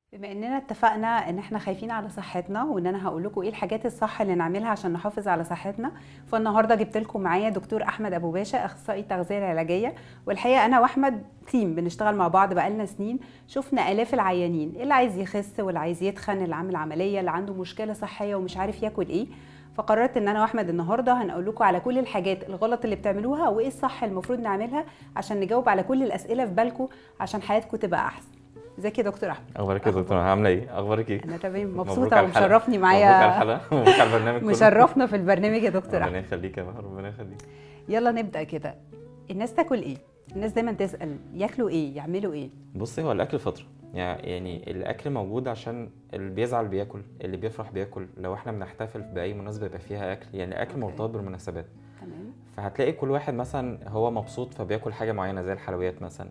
بما اننا اتفقنا ان احنا خايفين على صحتنا وان انا هقول لكم ايه الحاجات الصح اللي نعملها عشان نحافظ على صحتنا فالنهارده جبت لكم معايا دكتور احمد ابو باشا اخصائي التغذيه العلاجيه والحقيقه انا واحمد تيم بنشتغل مع بعض بقالنا سنين شفنا الاف العيانين اللي عايز يخس واللي عايز يتخن اللي عامل عمليه اللي عنده مشكله صحيه ومش عارف ياكل ايه فقررت ان انا واحمد النهارده هنقول لكم على كل الحاجات الغلط اللي بتعملوها وايه الصح المفروض نعملها عشان نجاوب على كل الاسئله في بالكم عشان حياتكم تبقى احسن ازيك يا دكتور احمد اخبارك يا دكتور عامله ايه اخبارك ايه انا تمام مبروك مبسوطه على الحلقة. ومشرفني مبروك على معايا الحلقه مبروك على البرنامج كله مشرفنا في البرنامج يا دكتور ربنا احمد يخليك يا بهر ربنا يخليك يلا نبدا كده الناس تاكل ايه الناس دايما تسال ياكلوا ايه يعملوا ايه بصي هو الاكل فطره يعني يعني الاكل موجود عشان اللي بيزعل بياكل اللي بيفرح بياكل لو احنا بنحتفل باي مناسبه يبقى فيها اكل يعني الاكل أوكي. مرتبط بالمناسبات تمام فهتلاقي كل واحد مثلا هو مبسوط فبياكل حاجه معينه زي الحلويات مثلا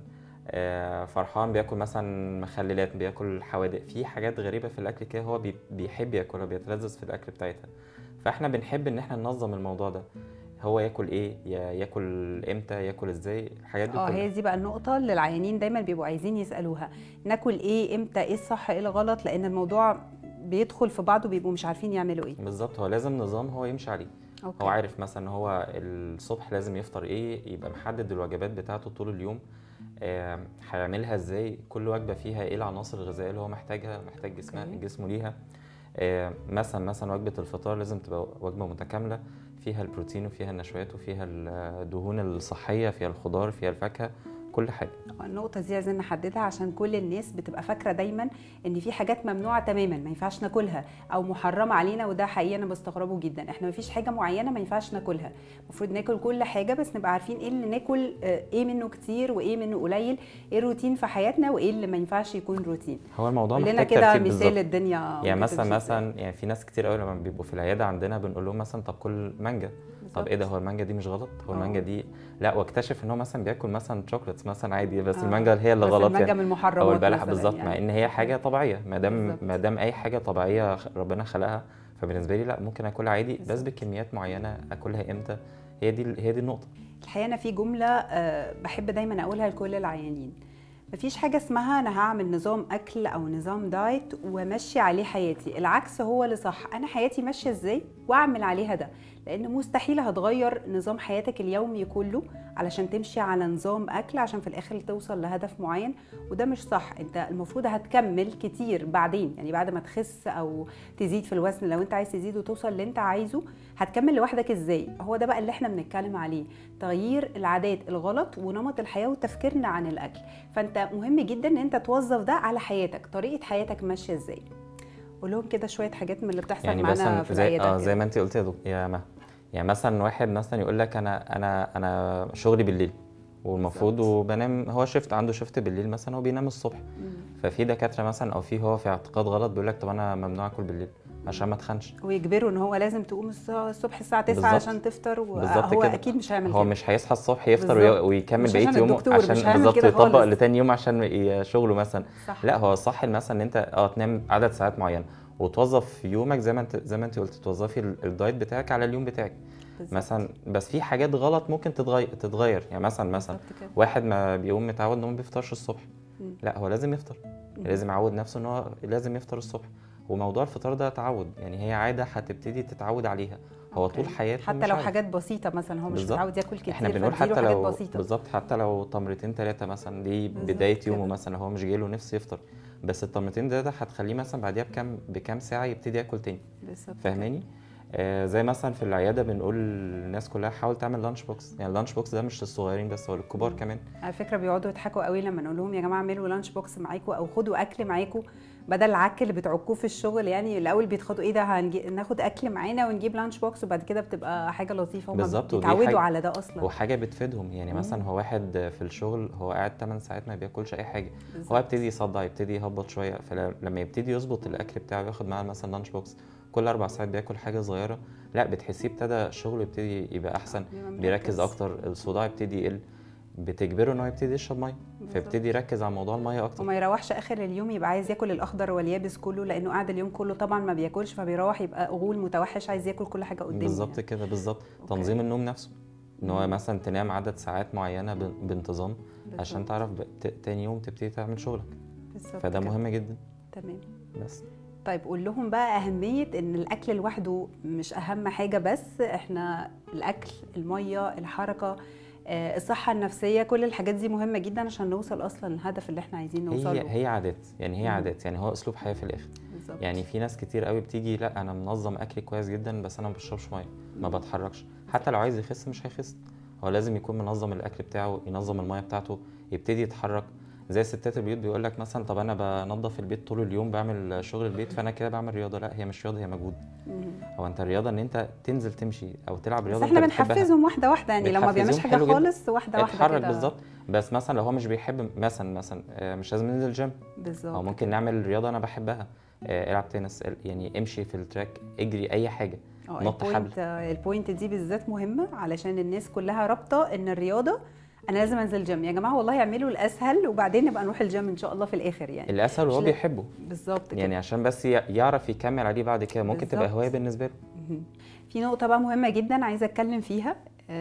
آه، فرحان بياكل مثلا مخللات بياكل حوادق في حاجات غريبه في الاكل كده هو بي- بيحب ياكلها بيتلذذ في الاكل بتاعتها فاحنا بنحب ان احنا ننظم الموضوع ده هو ياكل ايه يا- ياكل امتى ياكل ازاي الحاجات دي اه كلها. هي دي بقى النقطه اللي العيانين دايما بيبقوا عايزين يسالوها ناكل ايه امتى ايه الصح ايه الغلط لان الموضوع بيدخل في بعضه بيبقوا مش عارفين يعملوا ايه بالظبط هو لازم نظام هو يمشي عليه أوكي. هو عارف مثلا ان هو الصبح لازم يفطر ايه يبقى محدد الوجبات بتاعته طول اليوم آه، هيعملها ازاي كل وجبه فيها ايه العناصر الغذائيه اللي هو محتاجها محتاج جسمه أوكي. جسمه ليها آه، مثلا مثلا وجبه الفطار لازم تبقى وجبه متكامله فيها البروتين وفيها النشويات وفيها الدهون الصحيه فيها الخضار فيها الفاكهه كل حاجه النقطة دي عايزين نحددها عشان كل الناس بتبقى فاكرة دايما ان في حاجات ممنوعة تماما ما ينفعش ناكلها او محرمة علينا وده حقيقي انا بستغربه جدا احنا ما فيش حاجة معينة ما ينفعش ناكلها المفروض ناكل كل حاجة بس نبقى عارفين ايه اللي ناكل آه، ايه منه كتير وايه منه قليل ايه الروتين في حياتنا وايه اللي ما ينفعش يكون روتين هو الموضوع قول لنا محتاج كده ترتيب مثال بالظبط الدنيا يعني بتمشي مثلا إزاي. مثلا يعني في ناس كتير قوي لما بيبقوا في العياده عندنا بنقول لهم مثلا طب كل مانجا طب ايه ده هو المانجا دي مش غلط هو آه. المانجا دي لا واكتشف ان هو مثلا بياكل مثلا شوكليتس مثلا عادي بس آه. المانجا هي اللي بس غلط المانجا يعني من المحرمات او البلح مثلاً بالظبط يعني. مع ان هي حاجه طبيعيه ما دام بالظبط. ما دام اي حاجه طبيعيه خ- ربنا خلقها فبالنسبه لي لا ممكن اكلها عادي بس بالظبط. بكميات معينه اكلها امتى هي دي هي دي النقطه الحقيقه انا في جمله آه، بحب دايما اقولها لكل العيانين مفيش حاجة اسمها أنا هعمل نظام أكل أو نظام دايت وأمشي عليه حياتي، العكس هو اللي صح، أنا حياتي ماشية إزاي وأعمل عليها ده، لأن مستحيل هتغير نظام حياتك اليومي كله علشان تمشي على نظام أكل عشان في الآخر توصل لهدف معين وده مش صح، أنت المفروض هتكمل كتير بعدين، يعني بعد ما تخس أو تزيد في الوزن لو أنت عايز تزيد وتوصل اللي أنت عايزه، هتكمل لوحدك إزاي؟ هو ده بقى اللي إحنا بنتكلم عليه، تغيير العادات الغلط ونمط الحياه وتفكيرنا عن الاكل فانت مهم جدا ان انت توظف ده على حياتك طريقه حياتك ماشيه ازاي قول لهم كده شويه حاجات من اللي بتحصل يعني معانا مثلا في زي العياده اه كده. زي ما انت قلت يا دكتور يا مها يعني مثلا واحد مثلا يقول لك انا انا انا شغلي بالليل والمفروض بالظبط. وبنام هو شيفت عنده شيفت بالليل مثلا هو بينام الصبح مم. ففي دكاتره مثلا او في هو في اعتقاد غلط بيقول لك طب انا ممنوع اكل بالليل عشان ما اتخنش ويجبروا ان هو لازم تقوم الص- الصبح الساعه 9 بالظبط. عشان تفطر بالظبط وهو كده. اكيد مش هيعمل هو كده مش هيصحى الصبح يفطر بالظبط. وي- ويكمل مش بقيه عشان يومه الدكتور، عشان مش هيعمل بالظبط كده يطبق خالص. لتاني يوم عشان ي- شغله مثلا صح لا هو الصح مثلا ان انت اه تنام عدد ساعات معين وتوظف في يومك زي ما انت زي ما انت قلت توظفي ال- الدايت بتاعك على اليوم بتاعك بالظبط. مثلا بس في حاجات غلط ممكن تتغير تتغير يعني مثلا مثلا بالظبط كده. واحد ما بيقوم متعود ان هو ما بيفطرش الصبح مم. لا هو لازم يفطر مم. لازم يعود نفسه ان هو لازم يفطر الصبح وموضوع الفطار ده تعود يعني هي عاده هتبتدي تتعود عليها هو أوكي. طول حياته حتى مش لو عارف. حاجات بسيطه مثلا هو مش بالظبط. متعود ياكل كتير احنا بنقول فاديله حتى حاجات لو بسيطه بالظبط حتى لو تمرتين ثلاثه مثلا دي بالظبط بدايه يومه كده. مثلا هو مش جايله نفسه يفطر بس التمرتين ده, ده هتخليه مثلا بعديها بكام بكام ساعه يبتدي ياكل تاني بالظبط فاهماني آه زي مثلا في العياده بنقول للناس كلها حاول تعمل لانش بوكس يعني اللانش بوكس ده مش للصغيرين بس هو للكبار كمان على فكره بيقعدوا يضحكوا قوي لما نقول لهم يا جماعه اعملوا لانش بوكس معاكم او خدوا اكل معاكم بدل العك اللي بتعكوه في الشغل يعني الاول بيتخدوا ايه ده هنجي... ناخد اكل معانا ونجيب لانش بوكس وبعد كده بتبقى حاجه لطيفه هم بالظبط، ودي بيتعودوا حاجة- على ده اصلا وحاجه بتفيدهم يعني مم. مثلا هو واحد في الشغل هو قاعد 8 ساعات ما بياكلش اي حاجه بالظبط. هو يبتدي يصدع يبتدي يهبط شويه فلما يبتدي يظبط الاكل بتاعه ياخد معاه مثلا لانش بوكس كل اربع ساعات بياكل حاجه صغيره لا بتحسيه ابتدى شغله يبتدي يبقى احسن بيبقى بيركز مركز. اكتر الصداع يبتدي يقل بتجبره ان هو يبتدي يشرب ميه فيبتدي يركز على موضوع الميه اكتر وما يروحش اخر اليوم يبقى عايز ياكل الاخضر واليابس كله لانه قاعد اليوم كله طبعا ما بياكلش فبيروح يبقى غول متوحش عايز ياكل كل حاجه قدامه بالظبط يعني. كده بالظبط أوكي. تنظيم النوم نفسه ان هو مم. مثلا تنام عدد ساعات معينه ب- بانتظام عشان بالظبط. تعرف ب- ت- تاني يوم تبتدي تعمل شغلك بالظبط فده كده. مهم جدا تمام بس طيب قول لهم بقى أهمية إن الأكل لوحده مش أهم حاجة بس إحنا الأكل المية الحركة آه، الصحة النفسية كل الحاجات دي مهمة جدا عشان نوصل أصلا للهدف اللي إحنا عايزين نوصل هي له هي عادات يعني هي مم. عادات يعني هو اسلوب حياه في الاخر بالظبط يعني في ناس كتير قوي بتيجي لا انا منظم اكلي كويس جدا بس انا ما بشربش ميه ما بتحركش حتى لو عايز يخس مش هيخس هو لازم يكون منظم الاكل بتاعه ينظم الميه بتاعته يبتدي يتحرك زي ستات البيوت بيقول لك مثلا طب انا بنظف البيت طول اليوم بعمل شغل البيت فانا كده بعمل رياضه لا هي مش رياضه هي مجهود مم. هو انت الرياضه ان انت تنزل تمشي او تلعب بس رياضه احنا انت بتحبها بنحفزهم واحده واحده يعني لو ما بيعملش بتحفزيهم حاجه حلو جدا. خالص واحده واحده اتحرك كده. بالظبط بس مثلا لو هو مش بيحب مثلا مثلا آه، مش لازم ننزل جيم او بالظبط ممكن نعمل رياضه انا بحبها آه، العب تنس ال- يعني امشي في التراك اجري اي حاجه اه نط البوينت البوينت دي بالذات مهمه علشان الناس كلها رابطه ان الرياضه انا لازم انزل جيم يا جماعه والله اعملوا الاسهل وبعدين نبقى نروح الجيم ان شاء الله في الاخر يعني الاسهل مش وهو لا- بيحبه بالظبط كده يعني عشان بس ي- يعرف يكمل عليه بعد كده ممكن تبقى بالظبط. هوايه بالنسبه له مهم. في نقطة بقى مهمة جدا عايزة اتكلم فيها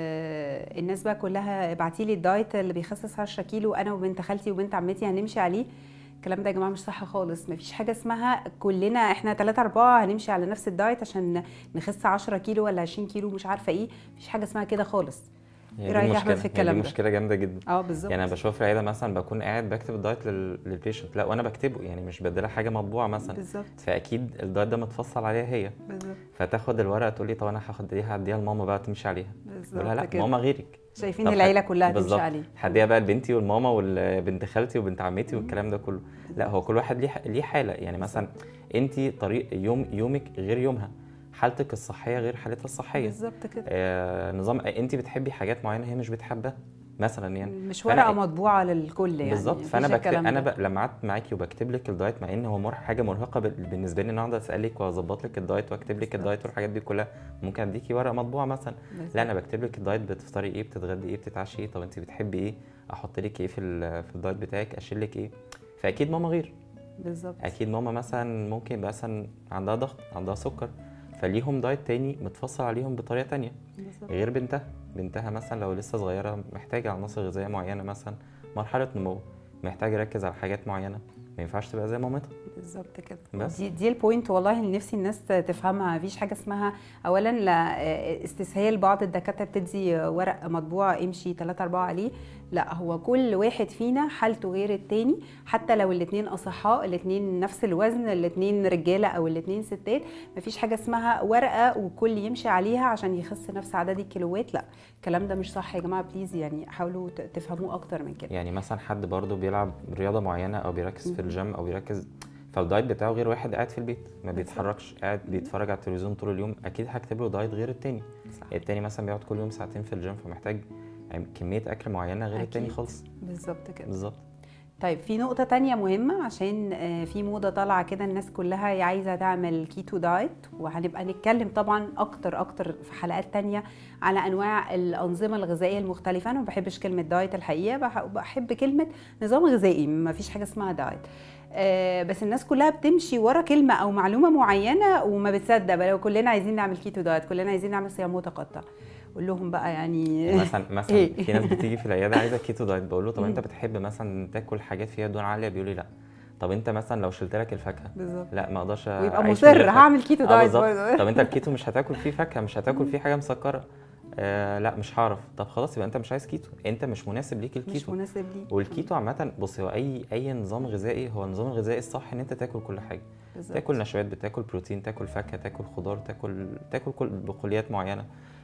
آه الناس بقى كلها ابعتي لي الدايت اللي بيخسس 10 كيلو انا وبنت خالتي وبنت عمتي هنمشي عليه الكلام ده يا جماعة مش صح خالص مفيش حاجة اسمها كلنا احنا 3 4 هنمشي على نفس الدايت عشان نخس 10 كيلو ولا 20 كيلو مش عارفة ايه مفيش حاجة اسمها كده خالص هي إيه دي رأيك يا أحمد المشكلة. في هي الكلام دي ده؟ مشكله جامده جدا اه بالظبط يعني انا بشوف في العياده مثلا بكون قاعد بكتب الدايت لل- للبيشنت لا وانا بكتبه يعني مش بديلها حاجه مطبوعه مثلا بالظبط فاكيد الدايت ده متفصل عليها هي بالظبط فتاخد الورقه تقول لي طب انا هاخد دي هديها لماما بقى تمشي عليها اقول لها لا بالظبط كده ماما غيرك شايفين طب العيلة حد- كلها تمشي بالظبط. عليه هديها بقى لبنتي والماما وبنت خالتي وبنت عمتي والكلام ده كله لا هو كل واحد ليه ليه حاله يعني مثلا انت طريق يوم يومك غير يومها حالتك الصحيه غير حالتها الصحيه بالظبط كده آه نظام انت بتحبي حاجات معينه هي مش بتحبها مثلا يعني مش فأنا- ورقة مطبوعة للكل يعني بالظبط مفيش فانا بكتب الكلام انا ده. ب... لما قعدت معاكي وبكتب لك الدايت مع ان هو مر... حاجه مرهقه بال- بالنسبه لي ان اقعد اسالك واظبط لك الدايت واكتب لك بالظبط. الدايت والحاجات دي كلها ممكن اديكي ورقه مطبوعه مثلا بالظبط. لا انا بكتب لك الدايت بتفطري ايه بتتغدي ايه بتتعشي ايه طب انت بتحبي ايه احط لك ايه في ال... في الدايت بتاعك اشيل لك ايه فاكيد ماما غير بالظبط اكيد ماما مثلا ممكن يبقى مثلا عندها ضغط عندها سكر فليهم دايت تاني متفصل عليهم بطريقه تانية بالظبط غير بنتها بنتها مثلا لو لسه صغيره محتاجه عناصر غذائيه معينه مثلا مرحله نمو محتاجه يركز على حاجات معينه ما ينفعش تبقى زي مامتها بالظبط كده بس. دي دي البوينت والله اللي نفسي الناس تفهمها مفيش حاجه اسمها اولا لا استسهال بعض الدكاتره بتدي ورق مطبوع امشي 3 4 عليه لا هو كل واحد فينا حالته غير التاني حتى لو الاثنين اصحاء الاثنين نفس الوزن الاثنين رجاله او الاثنين ستات مفيش حاجه اسمها ورقه وكل يمشي عليها عشان يخس نفس عدد الكيلوات لا الكلام ده مش صح يا جماعه بليز يعني حاولوا ت- تفهموه اكتر من كده يعني مثلا حد برضه بيلعب رياضه معينه او بيركز في الجيم او بيركز فالدايت بتاعه غير واحد قاعد في البيت ما بيتحركش قاعد بيتفرج على التلفزيون طول اليوم اكيد هكتب له دايت غير التاني صح. التاني مثلا بيقعد كل يوم ساعتين في الجيم فمحتاج كميه اكل معينه غير التاني أكيد. خالص بالظبط كده بالظبط طيب في نقطة تانية مهمة عشان آه، في موضة طالعة كده الناس كلها عايزة تعمل كيتو دايت وهنبقى نتكلم طبعا أكتر أكتر في حلقات تانية على أنواع الأنظمة الغذائية المختلفة أنا ما بحبش كلمة دايت الحقيقة بح- بحب كلمة نظام غذائي ما فيش حاجة اسمها دايت آه، بس الناس كلها بتمشي ورا كلمة أو معلومة معينة وما بتصدق بقى لو كلنا عايزين نعمل كيتو دايت كلنا عايزين نعمل صيام متقطع قول لهم بقى يعني يعني مثلا مثلا إيه؟ في ناس بتيجي في العياده عايزه كيتو دايت بقول له طب انت مم. بتحب مثلا تاكل حاجات فيها دهون عاليه بيقول لي لا طب انت مثلا لو شلت لك الفاكهه بالظبط لا ما اقدرش ويبقى أعيش من غير مصر فاكهة. هعمل كيتو آه دايت بالظبط. برضه طب انت الكيتو مش هتاكل فيه فاكهه مش هتاكل فيه حاجه مسكره آه لا مش هعرف طب خلاص يبقى انت مش عايز كيتو انت مش مناسب ليك مش الكيتو مناسب لي والكيتو عامه بص هو اي اي نظام غذائي هو النظام الغذائي الصح ان انت تاكل كل حاجه بالظبط. تاكل نشويات بتاكل بروتين تاكل فاكهه تاكل خضار تاكل تاكل كل بقوليات معينه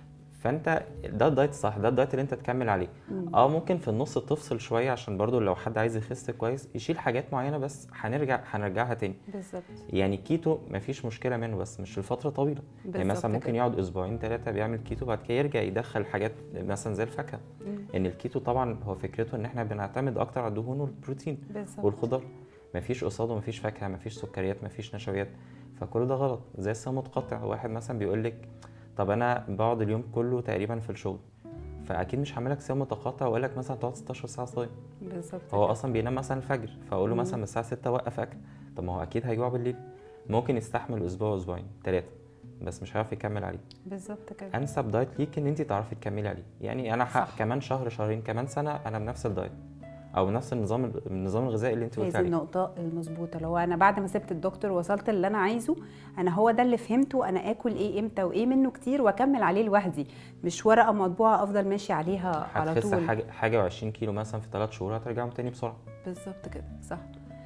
فانت ده الدايت الصح ده الدايت اللي انت تكمل عليه مم. اه ممكن في النص تفصل شويه عشان برضو لو حد عايز يخس كويس يشيل حاجات معينه بس هنرجع هنرجعها تاني بالظبط يعني كيتو مفيش مشكله منه بس مش لفتره طويله يعني بالظبط مثلا ممكن كده. يقعد اسبوعين ثلاثه بيعمل كيتو بعد كده يرجع يدخل حاجات مثلا زي الفاكهه مم. ان الكيتو طبعا هو فكرته ان احنا بنعتمد اكتر على الدهون والبروتين بالظبط والخضار مفيش قصاده مفيش فاكهه مفيش سكريات مفيش نشويات فكل ده غلط زي الصيام المتقطع واحد مثلا بيقول لك طب انا بقعد اليوم كله تقريبا في الشغل فاكيد مش هعمل لك صيام متقطع واقول لك مثلا تقعد 16 ساعه صايم بالظبط هو كده. اصلا بينام مثلا الفجر فاقول له مم. مثلا من الساعه 6 وقف اكل طب ما هو اكيد هيجوع بالليل ممكن يستحمل اسبوع اسبوعين ثلاثه بس مش هيعرف يكمل عليه بالظبط كده انسب دايت ليك ان انت تعرفي تكملي عليه يعني انا ح... صح. كمان شهر شهرين كمان سنه انا بنفس الدايت او نفس النظام النظام الغذائي اللي انت هي قلت دي عليه النقطة المظبوطة لو أنا بعد ما سبت الدكتور وصلت اللي أنا عايزه أنا هو ده اللي فهمته أنا آكل إيه إمتى وإيه منه كتير وأكمل عليه لوحدي مش ورقة مطبوعة أفضل ماشي عليها على هتخس طول حاجه حاجه و20 كيلو مثلا في ثلاث شهور هترجعهم تاني بسرعه بالظبط كده صح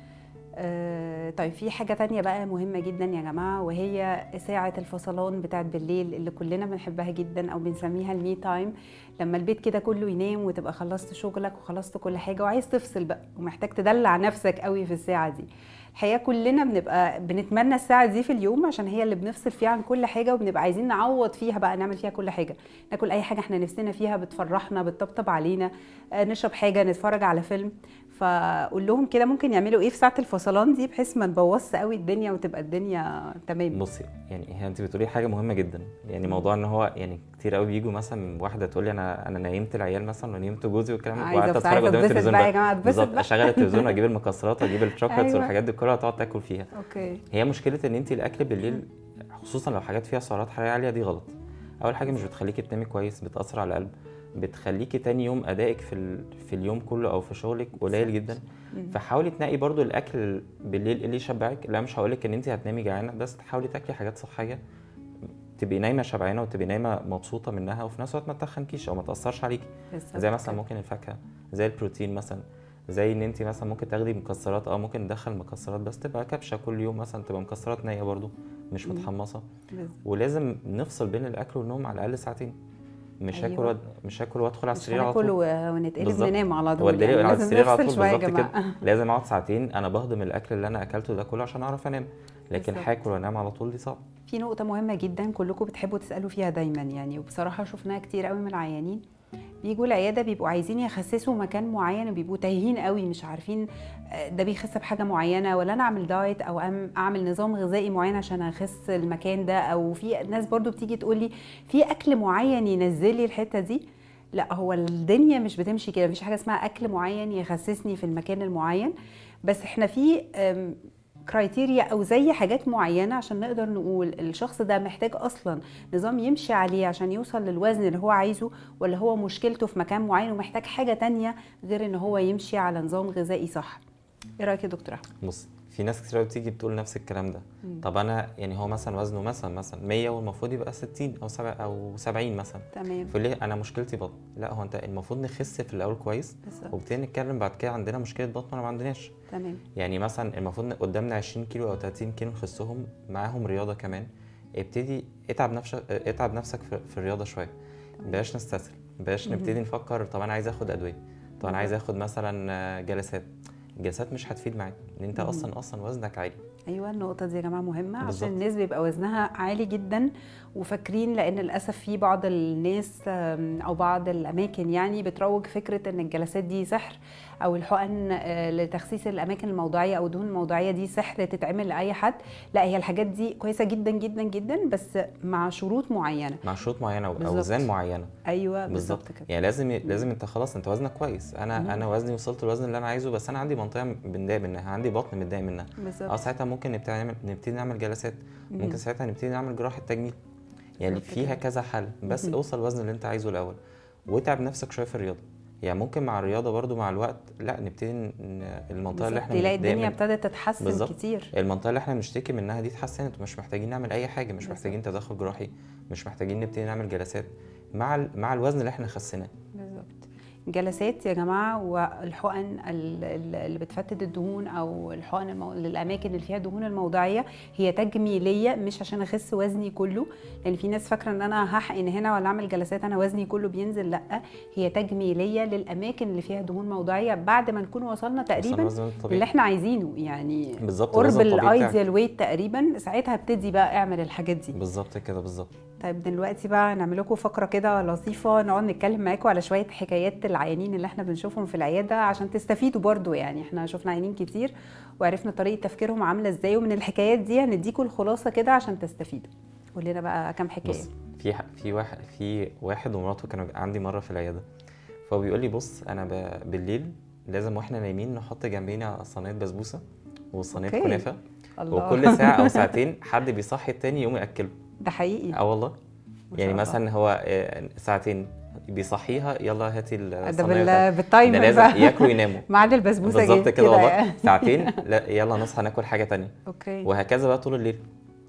آه طيب في حاجة تانية بقى مهمة جدا يا جماعة وهي ساعة الفصلان بتاعت بالليل اللي كلنا بنحبها جدا أو بنسميها المي تايم لما البيت كده كله ينام وتبقى خلصت شغلك وخلصت كل حاجة وعايز تفصل بقى ومحتاج تدلع نفسك قوي في الساعة دي الحقيقة كلنا بنبقى بنتمنى الساعة دي في اليوم عشان هي اللي بنفصل فيها عن كل حاجة وبنبقى عايزين نعوض فيها بقى نعمل فيها كل حاجة ناكل أي حاجة احنا نفسنا فيها بتفرحنا بتطبطب علينا آه، نشرب حاجة نتفرج على فيلم فقول لهم كده ممكن يعملوا ايه في ساعه الفصلان دي بحيث ما نبوظش قوي الدنيا وتبقى الدنيا تمام بصي يعني هي انت بتقولي حاجه مهمه جدا يعني موضوع ان هو يعني كتير قوي بيجوا مثلا واحده تقول لي انا انا نيمت العيال مثلا ونيمت جوزي والكلام ده عايزه وقعدت أبقى- اتفرج عايزه قدام اتبسط التلفزيون بقى يا بقى جماعه اتبسط بالظبط بقى اشغل التلفزيون واجيب المكسرات واجيب الشوكليتس أيوة. والحاجات دي كلها تقعد تاكل فيها اوكي هي مشكله ان انت الاكل بالليل خصوصا لو حاجات فيها سعرات حراريه عاليه دي غلط اول حاجه مش بتخليكي تنامي كويس بتاثر على القلب بتخليكي تاني يوم ادائك في ال... في اليوم كله او في شغلك قليل جدا مم. فحاولي تنقي برضو الاكل بالليل اللي يشبعك لا مش هقولك ان انت هتنامي جعانه بس تحاولي تاكلي حاجات صحيه تبقي نايمه شبعانه وتبقي نايمه مبسوطه منها وفي نفس الوقت ما تخنكيش او ما تاثرش عليكي بالظبط زي مثلا كده. ممكن الفاكهه زي البروتين مثلا زي ان انت مثلا ممكن تاخدي مكسرات اه ممكن ندخل مكسرات بس تبقى كبشه كل يوم مثلا تبقى مكسرات نيه برضو مش مم. متحمصه بالظبط. ولازم نفصل بين الاكل والنوم على الاقل ساعتين مش أيوة. هاكل واد... مش هاكل وادخل على مش السرير على هناكل طول و- ونتقلب بالظبط. ننام على هو طول الدليل يعني على لازم السرير على نفصل طول شويه يا بالظبط كده جماعه لازم اقعد ساعتين انا بهضم الاكل اللي انا اكلته ده كله عشان اعرف انام لكن بالظبط. هاكل وانام على طول دي صعب في نقطة مهمة جدا كلكم بتحبوا تسألوا فيها دايما يعني وبصراحة شفناها كتير قوي من العيانين بيجوا العيادة بيبقوا عايزين يخسسوا مكان معين وبيبقوا تايهين قوي مش عارفين آه، ده بيخس بحاجة معينة ولا أنا أعمل دايت أو أم- أعمل نظام غذائي معين عشان أخس المكان ده أو في ناس برضو بتيجي تقولي في أكل معين ينزل لي الحتة دي لا هو الدنيا مش بتمشي كده مفيش حاجة اسمها أكل معين يخسسني في المكان المعين بس احنا في أم، كرايتيريا او زي حاجات معينه عشان نقدر نقول الشخص ده محتاج اصلا نظام يمشي عليه عشان يوصل للوزن اللي هو عايزه ولا هو مشكلته في مكان معين ومحتاج حاجه تانية غير ان هو يمشي على نظام غذائي صح ايه رايك يا دكتور احمد بص في ناس كتير قوي بتيجي بتقول نفس الكلام ده مم. طب انا يعني هو مثلا وزنه مثلا مثلا 100 والمفروض يبقى 60 او 7 او 70 مثلا تمام فيقول لي انا مشكلتي بطن لا هو انت المفروض نخس في الاول كويس بالظبط وبالتالي نتكلم بعد كده عندنا مشكله بطن ولا ما عندناش تمام يعني مثلا المفروض إن قدامنا 20 كيلو او 30 كيلو نخسهم معاهم رياضه كمان ابتدي اتعب نفسك اتعب نفسك في, في الرياضه شويه بلاش نستسهل بلاش مهم. نبتدي نفكر طب انا عايز اخد ادويه طب انا عايز اخد مثلا آه، جلسات الجلسات مش هتفيد معاك لان انت مهم. اصلا اصلا وزنك عالي ايوه النقطه دي يا جماعه مهمه بالظبط. عشان الناس بيبقى وزنها عالي جدا وفاكرين لان للاسف في بعض الناس آم، او بعض الاماكن يعني بتروج فكره ان الجلسات دي سحر او الحقن آه، لتخسيس الاماكن الموضعيه او الدهون الموضعيه دي سحر تتعمل لاي حد لا هي الحاجات دي كويسه جدا جدا جدا بس مع شروط معينه مع شروط معينه بالظبط. واوزان معينه ايوه بالظبط بالظبط كده يعني لازم لازم انت خلاص انت وزنك كويس انا مم. انا وزني وصلت للوزن اللي انا عايزه بس انا عندي منطقه متضايق منها عندي بطن متضايق منها اه بالظبط ساعتها ممكن نبتدي نعمل نبتدي نعمل جلسات مم. ممكن ساعتها نبتدي نعمل جراحه تجميل يعني بالظبط فيها كده. كذا حل بس مهم. اوصل الوزن اللي انت عايزه الاول واتعب نفسك شويه في الرياضه يعني ممكن مع الرياضه برضو مع الوقت لا نبتدي ن- المنطقه اللي بالظبط. احنا تلاقي بنتضايق الدنيا من- ابتدت تتحسن بالظبط. كتير المنطقه اللي احنا بنشتكي منها دي اتحسنت ومش محتاجين نعمل اي حاجه مش بالظبط. محتاجين تدخل جراحي مش محتاجين نبتدي نعمل جلسات مع ال- مع الوزن اللي احنا خسيناه بالظبط جلسات يا جماعه والحقن ال- ال- اللي بتفتت الدهون او الحقن المو... للاماكن اللي فيها دهون الموضعيه هي تجميليه مش عشان اخس وزني كله لان في ناس فاكره ان انا هحقن هنا ولا اعمل جلسات انا وزني كله بينزل لا هي تجميليه للاماكن اللي فيها دهون موضعيه بعد ما نكون وصلنا وصلنا تقريبا الوزن اللي الطبيعي احنا عايزينه يعني بالظبط قرب الوزن الطبيعي بتاعك. الايديال ويت تقريبا ساعتها ابتدي بقى اعمل الحاجات دي بالظبط كده بالظبط طيب دلوقتي بقى نعمل لكم فقره كده لطيفه نقعد نتكلم معاكم على شويه حكايات العيانين اللي احنا بنشوفهم في العياده عشان تستفيدوا برضو يعني احنا شفنا عيانين كتير وعرفنا طريقه تفكيرهم عامله ازاي ومن الحكايات دي هنديكم الخلاصه كده عشان تستفيدوا قول لنا بقى كام حكايه بص في ح- في واحد في واحد ومراته كانوا عندي مره في العياده فهو بيقول لي بص انا ب... بالليل لازم واحنا نايمين نحط جنبينا صينيه بسبوسه وصينيه أوكي. كنافه الله وكل ساعه او ساعتين حد بيصحي التاني يقوم ياكله ده حقيقي اه والله ما يعني شاء الله. مثلا هو آه، ساعتين بيصحيها يلا هاتي ده الصينيه بال... بتاعتك. ده بالتايمر لازم بقى ياكلوا يناموا ميعاد البسبوسه بالظبط جه كده والله يعني. ساعتين لا يلا نصحى ناكل حاجه تانية اوكي وهكذا بقى طول الليل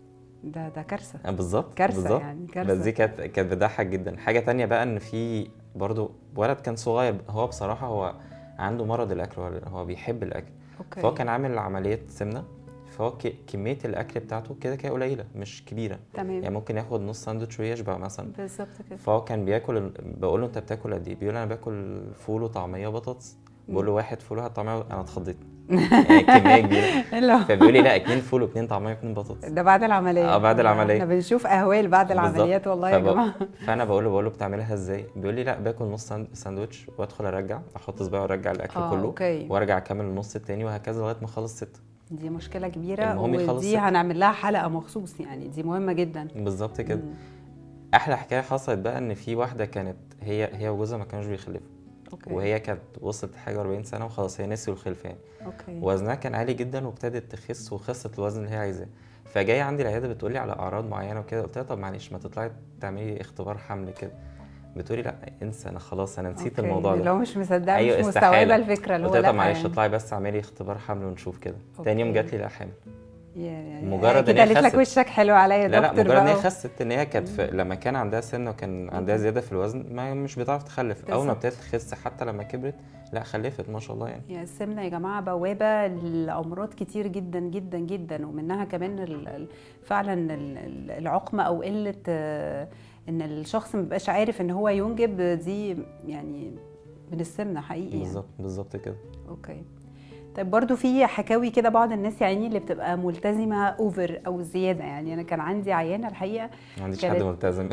ده ده كارثه بالظبط كارثة بالظبط. يعني، كارثة. بس دي كانت كانت بتضحك جدا حاجه تانية بقى ان في برضو ولد كان صغير هو بصراحه هو عنده مرض الاكل هو- هو بيحب الاكل اوكي فهو كان عامل عمليه سمنه فهو ك- كميه الاكل بتاعته كده كده قليله مش كبيره يعني تمام ممكن ياخد نص ساندوتش ويشبع مثلا بالظبط كده فهو كان بياكل ال- بقول له انت بتاكل قد ايه بيقول انا باكل فول وطعميه وبطاطس بقول له واحد فول وواحد طعميه انا اتخضيت يعني كميه كبيره لا فبيقول لي لا اتنين فول واتنين طعميه واتنين بطاطس ده بعد العمليه آه، بعد العملية. احنا بنشوف اهوال بعد بالظبط. العمليات والله يا فب- جماعه فانا بقول له بقول له بتعملها ازاي بيقول لي لا باكل نص ساند- ساندوتش وادخل ارجع احط صباعي وارجع الاكل اه كله اوكي وارجع اكمل النص التاني وهكذا لغايه ما اخلص ستة دي مشكله كبيره المهم يخلص ودي ستة. هنعمل لها حلقه مخصوص يعني دي مهمه جدا بالظبط كده مم. احلى حكايه حصلت بقى ان في واحده كانت هي هي وجوزها ما كانوش بيخلفوا اوكي وهي كانت وصلت حاجه 40 سنه وخلاص هي نسيوا الخلفه يعني اوكي وزنها كان عالي جدا وابتدت تخس وخست الوزن اللي هي عايزاه فجايه عندي العياده بتقولي على اعراض معينه وكده قلت لها طب معلش ما تطلعي تعملي اختبار حمل كده بتقولي لا انسى انا خلاص انا نسيت أوكي. الموضوع اللي ده هو مش مصدقه أيوة، مش استحالة. مستوعبه الفكره اللي قلت هو لها لا طب معلش يعني. اطلعي بس اعملي اختبار حمل ونشوف كده تاني يوم أوكي. جات لي لا حامل يعني مجرد إن كده هي قالت لك خست. وشك حلو عليا يا لا لا دكتور مجرد ان هي بقى. خست ان هي كانت في لما كان عندها سمنه وكان عندها زياده في الوزن ما مش بتعرف تخلف اول ما بالظبط. ابتدت تخس حتى لما كبرت لا خلفت ما شاء الله يعني يا السمنه يا جماعه بوابه لامراض كتير جدا جدا جدا ومنها كمان ال- ال- فعلا ال- ال- العقم او قله آه، ان الشخص ما بيبقاش عارف ان هو ينجب دي يعني من السمنه حقيقي يعني. بالظبط بالظبط كده اوكي طيب برضو في حكاوي كده بعض الناس يا عيني اللي بتبقى ملتزمه اوفر او زياده يعني انا كان عندي عيانه الحقيقه ما عنديش كانت- حد ملتزم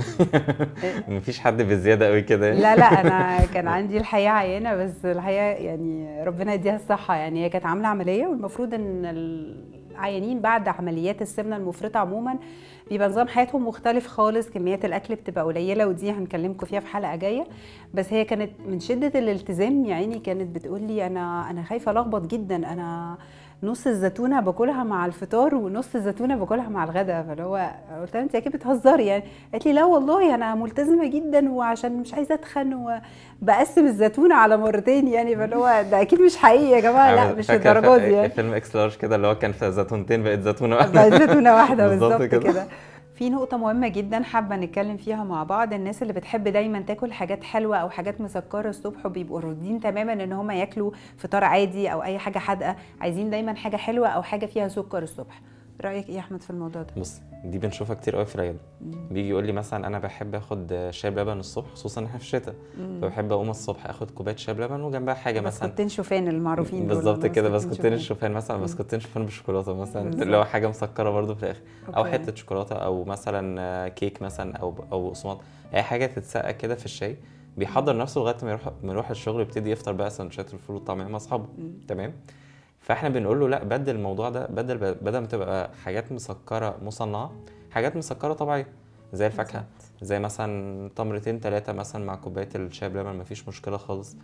مفيش حد بزياده قوي كده يعني لا لا انا كان عندي الحقيقه عيانه بس الحقيقه يعني ربنا يديها الصحه يعني هي كانت عامله عمليه والمفروض ان العيانين بعد عمليات السمنه المفرطه عموما بيبقى نظام حياتهم مختلف خالص كميات الاكل بتبقى قليله ودي هنكلمكم فيها في حلقه جايه بس هي كانت من شده الالتزام يا عيني كانت بتقول لي انا انا خايفه الخبط جدا انا نص الزيتونه باكلها مع الفطار ونص الزيتونه باكلها مع الغداء فاللي هو قلت لها انت اكيد بتهزري يعني قالت لي لا والله انا ملتزمه جدا وعشان مش عايزه اتخن وبقسم الزيتونه على مرتين يعني فاللي هو ده اكيد مش حقيقي يا جماعه لا عامل- مش فاكرة الدرجات في- دي يعني فيلم اكس لارج كده اللي هو كان في زيتونتين بقت زيتونه بقى واحده زيتونه واحده بالظبط بالظبط كده. كده في نقطة مهمة جدا حابة نتكلم فيها مع بعض الناس اللي بتحب دايما تاكل حاجات حلوة أو حاجات مسكرة الصبح وبيبقوا راضيين تماما إن هم ياكلوا فطار عادي أو أي حاجة حادقة عايزين دايما حاجة حلوة أو حاجة فيها سكر الصبح رأيك إيه يا أحمد في الموضوع ده؟ بص دي بنشوفها كتير قوي في العياده بيجي يقول لي مثلا انا بحب اخد شاي بلبن الصبح خصوصا احنا في الشتاء فبحب اقوم الصبح اخد كوبايه شاي بلبن وجنبها حاجه مثلا بسكوتين شوفان المعروفين دول بالظبط والله، كده بسكوتين بسكوتين شوفان. الشوفان مثلا مم. بسكوتين شوفان بالشوكولاته مثلا بالظبط. اللي هو حاجه مسكره برضو في الاخر او أوكي. حته شوكولاته او مثلا آه، كيك مثلا او او بقسماط اي حاجه تتسقى كده في الشاي بيحضر نفسه لغايه ما يروح ما يروح الشغل يبتدي يفطر بقى سندوتشات الفول والطعميه مع اصحابه مم. تمام فاحنا بنقول له لا بدل الموضوع ده بدل بدل ما تبقى حاجات مسكره مصنعه حاجات مسكره طبيعيه زي الفاكهه زي مثلا تمرتين ثلاثه مثلا مع كوبايه الشاي بلبن مفيش مشكله خالص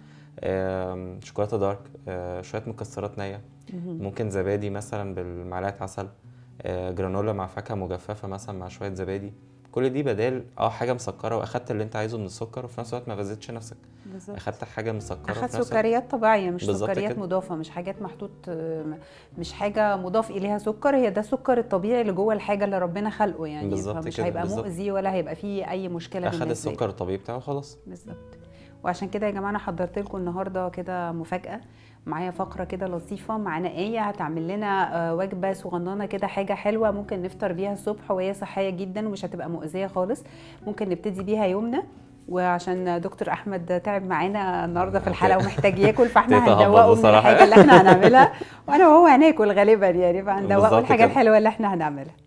آم، شوكولاته دارك آه، شويه مكسرات نيه مهم. ممكن زبادي مثلا بالمعلقه عسل آه، جرانولا مع فاكهه مجففه مثلا مع شويه زبادي كل دي بدال اه حاجه مسكره واخدت اللي انت عايزه من السكر وفي نفس الوقت ما غذيتش نفسك بالظبط اخدت حاجه مسكره اخد وفي نفس الوقت سكريات طبيعيه مش بالظبط سكريات كده. مضافه مش حاجات محطوط آم، مش حاجه مضاف اليها سكر هي ده السكر الطبيعي اللي جوه الحاجه اللي ربنا خلقه يعني بالظبط فمش كده، هيبقى بالظبط. مؤذي ولا هيبقى فيه اي مشكله اخد بالنسبه لي. السكر الطبيعي بتاعه خلاص بالظبط وعشان كده يا جماعه انا حضرت لكم النهارده كده مفاجاه معايا فقره كده لطيفه معانا ايه هتعمل لنا آه، وجبه صغننه كده حاجه حلوه ممكن نفطر بيها الصبح وهي صحيه جدا ومش هتبقى مؤذيه خالص ممكن نبتدي بيها يومنا وعشان دكتور احمد تعب معانا النهارده في الحلقه ومحتاج ياكل فاحنا ابتديت أهبط هندوقه من بصراحة. الحاجه اللي احنا هنعملها وانا وهو هناكل غالبا يعني فهندوقه بالظبط الحاجه كده. الحلوه اللي احنا هنعملها